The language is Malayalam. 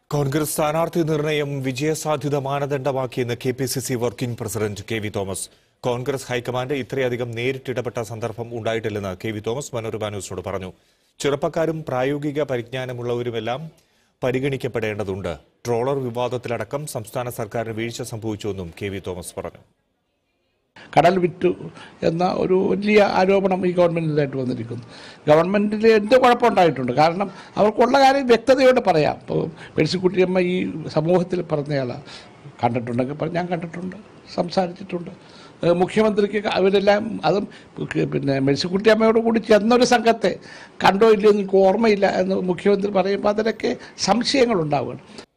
കോൺഗ്രസ് സ്ഥാനാർത്ഥി നിർണയം വിജയസാധ്യത മാനദണ്ഡമാക്കിയെന്ന് K P C C working president K V Thomas Congress high command ഇത്രയധികം നേരിട്ടിടപെട്ട സന്ദർഭം ഉണ്ടായിട്ടില്ലെന്ന് കെ വി തോമസ് മനോരമ ന്യൂസിനോട് പറഞ്ഞു ചെറുപ്പക്കാരും പ്രായോഗിക പരിജ്ഞാനമുള്ളവരുമെല്ലാം പരിഗണിക്കപ്പെടേണ്ടതുണ്ട് ട്രോളർ വിവാദത്തിലടക്കം സംസ്ഥാന സർക്കാരിന് വീഴ്ച സംഭവിച്ചുവെന്നും കെ വി തോമസ് പറഞ്ഞു കടൽ വിറ്റു എന്ന ഒരു വലിയ ആരോപണം ഈ ഗവൺമെൻറ്റിലായിട്ട് വന്നിരിക്കുന്നു ഗവൺമെൻറ്റിൽ എന്ത് കുഴപ്പമുണ്ടായിട്ടുണ്ട് കാരണം അവർക്കുള്ള കാര്യം വ്യക്തതയോടെ പറയാം ഇപ്പോൾ മേഴ്സിക്കുട്ടിയമ്മ ഈ സമൂഹത്തിൽ പറഞ്ഞയാളാണ് കണ്ടിട്ടുണ്ടെങ്കിൽ പറ- ഞാൻ കണ്ടിട്ടുണ്ട് സംസാരിച്ചിട്ടുണ്ട് ഏഹ് മുഖ്യമന്ത്രിക്ക് അവരെല്ലാം അതും പിന്നെ മേഴ്സിക്കുട്ടിയമ്മയോട് കൂടി ചെന്നൊരു സംഘത്തെ കണ്ടോ ഇല്ലയോ എന്ന് എനിക്ക് ഓർമ്മയില്ല എന്ന് മുഖ്യമന്ത്രി പറയുമ്പോൾ അതിലൊക്കെ സംശയങ്ങളുണ്ടാവുകയാണ്